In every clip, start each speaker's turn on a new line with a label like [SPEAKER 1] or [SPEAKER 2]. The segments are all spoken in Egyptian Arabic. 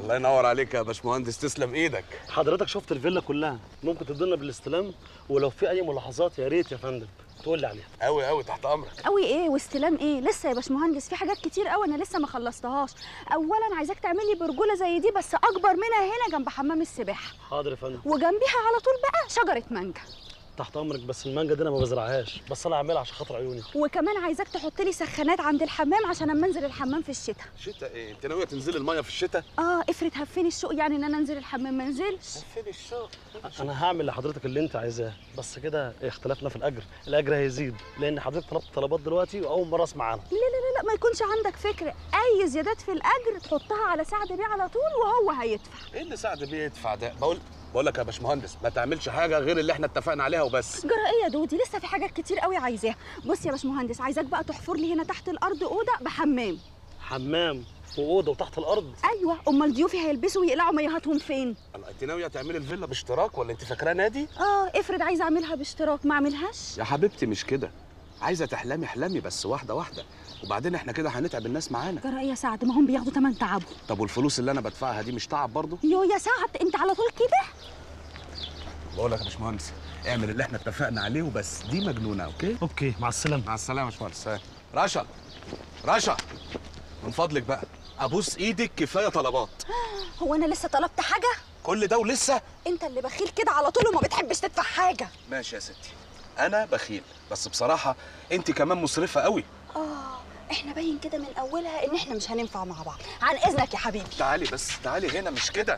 [SPEAKER 1] الله ينور عليك يا باشمهندس تسلم ايدك
[SPEAKER 2] حضرتك شفت الفيلا كلها ممكن تدلنا بالاستلام ولو في اي ملاحظات يا ريت يا فندم تقول لي عليها
[SPEAKER 1] قوي قوي تحت امرك
[SPEAKER 3] قوي ايه واستلام ايه لسه يا باشمهندس في حاجات كتير قوي انا لسه ما خلصتهاش اولا عايزاك تعمل لي برجوله زي دي بس اكبر منها هنا جنب حمام السباحه
[SPEAKER 2] حاضر يا فندم
[SPEAKER 3] وجنبيها على طول بقى شجره مانجا
[SPEAKER 2] تحت امرك بس المانجا دي انا ما بزرعهاش بس انا اعملها عشان خاطر عيوني
[SPEAKER 3] وكمان عايزاك تحط لي سخانات عند الحمام عشان اما انزل الحمام في الشتاء
[SPEAKER 1] شتاء ايه انت ناويه تنزلي الميه في الشتاء
[SPEAKER 3] اه افرض هفني الشوق يعني ان انا انزل الحمام ما انزلش
[SPEAKER 1] فين الشوق
[SPEAKER 2] انا هعمل لحضرتك اللي انت عايزاه بس كده اختلفنا في الاجر الاجر هيزيد لان حضرتك طلبت طلبات دلوقتي واول مره اسمع عنها
[SPEAKER 3] لا لا لا لا ما يكونش عندك فكر اي زيادات في الاجر تحطها على سعد بيه على طول وهو هيدفع
[SPEAKER 1] ايه اللي سعد بيه يدفع ده بقول بقول لك يا باشمهندس ما تعملش حاجه غير اللي احنا اتفقنا عليها وبس
[SPEAKER 3] جرى ايه يا دودي لسه في حاجات كتير قوي عايزاها بص يا باشمهندس عايزاك بقى تحفر لي هنا تحت الارض اوضه بحمام
[SPEAKER 2] حمام واوضه وتحت الارض
[SPEAKER 3] ايوه امال ضيوفي هيلبسوا ويقلعوا ميهاتهم فين
[SPEAKER 1] الله انت ناويه تعملي الفيلا باشتراك ولا انت فاكراه نادي
[SPEAKER 3] اه افرض عايزه اعملها باشتراك ما اعملهاش
[SPEAKER 1] يا حبيبتي مش كده عايزه تحلمي احلمي بس واحده واحده وبعدين احنا كده هنتعب الناس معانا
[SPEAKER 3] جرى ايه يا سعد ما هم بياخدوا تمن تعبهم
[SPEAKER 1] طب والفلوس اللي انا بدفعها دي مش تعب برضه
[SPEAKER 3] يو يا سعد انت على طول كده
[SPEAKER 1] بقول لك يا باشمهندس اعمل اللي احنا اتفقنا عليه وبس دي مجنونه اوكي
[SPEAKER 2] اوكي مع السلامه
[SPEAKER 1] مع السلامه يا باشمهندس سلام. رشا رشا من فضلك بقى ابوس ايدك كفايه طلبات
[SPEAKER 3] هو انا لسه طلبت حاجه
[SPEAKER 1] كل ده ولسه
[SPEAKER 3] انت اللي بخيل كده على طول وما بتحبش تدفع حاجه
[SPEAKER 1] ماشي يا ستي انا بخيل بس بصراحه انت كمان مسرفه قوي
[SPEAKER 3] اه احنا باين كده من اولها ان احنا مش هننفع مع بعض عن اذنك يا حبيبي
[SPEAKER 1] تعالي بس تعالي هنا مش كده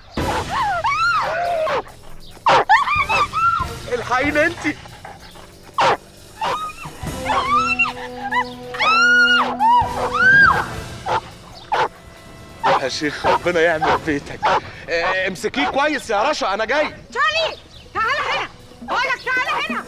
[SPEAKER 1] الحقيني انت يا شيخ ربنا يعمل بيتك اه، امسكيه كويس يا رشا انا جاي
[SPEAKER 4] تشارلي تعال هنا بقول لك تعال هنا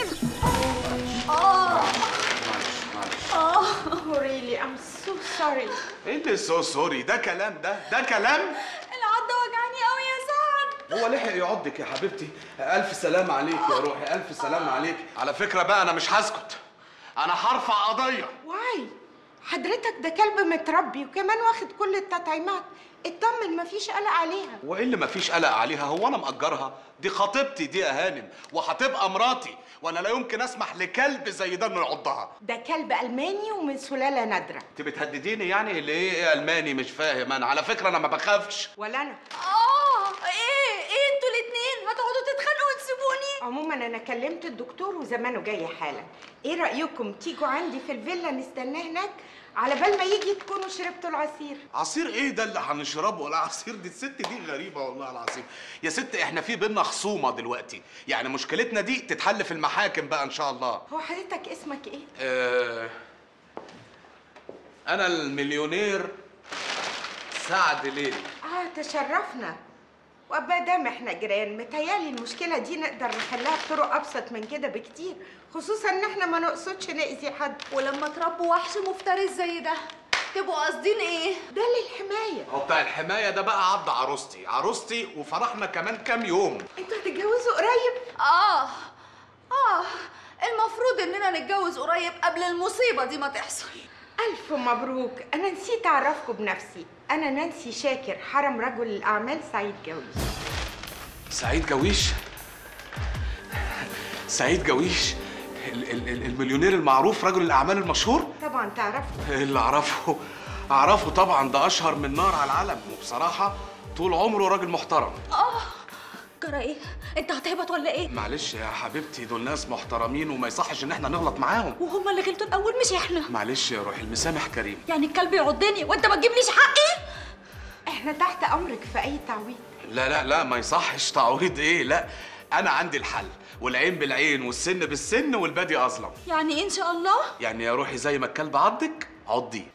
[SPEAKER 4] Oh, really, I'm so sorry.
[SPEAKER 1] ايه اللي سو سوري ده كلام ده ده كلام
[SPEAKER 3] العضه وجعاني قوي يا سعد
[SPEAKER 1] هو لحق يعضك يا حبيبتي الف سلام عليك يا روحي الف سلام عليك على فكره بقى انا مش هسكت انا هرفع قضيه
[SPEAKER 4] واي حضرتك ده كلب متربي وكمان واخد كل التطعيمات اطمن مفيش قلق عليها
[SPEAKER 1] وايه اللي مفيش قلق عليها هو انا مأجرها دي خطيبتي دي يا هانم وهتبقى مراتي وانا لا يمكن اسمح لكلب زي ده انه يعضها
[SPEAKER 4] ده كلب ألماني ومن سلالة نادرة
[SPEAKER 1] انت بتهدديني يعني اللي ايه ايه الماني مش فاهم انا على فكره انا ما بخافش
[SPEAKER 4] ولا أنا
[SPEAKER 3] اه ايه ايه انتوا الاتنين هتقعدوا تتخانقوا وتسيبوني
[SPEAKER 4] عموما أنا كلمت الدكتور وزمانه جاي حالا إيه رأيكم تيجوا عندي في الفيلا نستناه هناك على بال ما يجي تكونوا شربتوا العصير
[SPEAKER 1] عصير ايه ده اللي هنشربه ولا عصير دي الست دي غريبه والله العظيم يا ست احنا في بينا خصومه دلوقتي يعني مشكلتنا دي تتحل في المحاكم بقى ان شاء الله
[SPEAKER 4] هو حضرتك اسمك إيه؟
[SPEAKER 1] آه، انا المليونير سعد ليل
[SPEAKER 4] آه تشرفنا وابا دام احنا جيران متهيالي المشكله دي نقدر نحلها بطرق ابسط من كده بكتير خصوصا ان احنا ما نقصدش ناذي حد
[SPEAKER 3] ولما تربوا وحش مفترس زي ده تبقوا قاصدين ايه
[SPEAKER 4] ده للحمايه
[SPEAKER 1] هو بتاع الحمايه ده بقى عض عروستي عروستي وفرحنا كمان كام يوم
[SPEAKER 4] انتوا هتتجوزوا قريب
[SPEAKER 3] اه اه المفروض اننا نتجوز قريب قبل المصيبه دي ما تحصل
[SPEAKER 4] الف مبروك انا نسيت اعرفكم بنفسي انا نانسي شاكر حرم رجل الاعمال سعيد جويش
[SPEAKER 1] سعيد جويش سعيد جويش ال- ال- ال- المليونير المعروف رجل الاعمال المشهور
[SPEAKER 4] طبعا تعرفوا
[SPEAKER 1] اللي اعرفه اعرفه طبعا ده اشهر من نار على العلم وبصراحه طول عمره راجل محترم
[SPEAKER 3] جرى ايه انت هتهبط ولا ايه
[SPEAKER 1] معلش يا حبيبتي دول ناس محترمين وما يصحش ان احنا نغلط معاهم
[SPEAKER 3] وهما اللي غلطوا الاول مش احنا
[SPEAKER 1] معلش يا روحي المسامح كريم
[SPEAKER 3] يعني الكلب يعضني وانت ما تجيبليش حقي
[SPEAKER 4] احنا تحت امرك في اي تعويض
[SPEAKER 1] لا لا لا ما يصحش تعويض ايه لا انا عندي الحل والعين بالعين والسن بالسن والبادي اظلم
[SPEAKER 3] يعني إيه ان شاء الله
[SPEAKER 1] يعني يا روحي زي ما الكلب عضك عضيه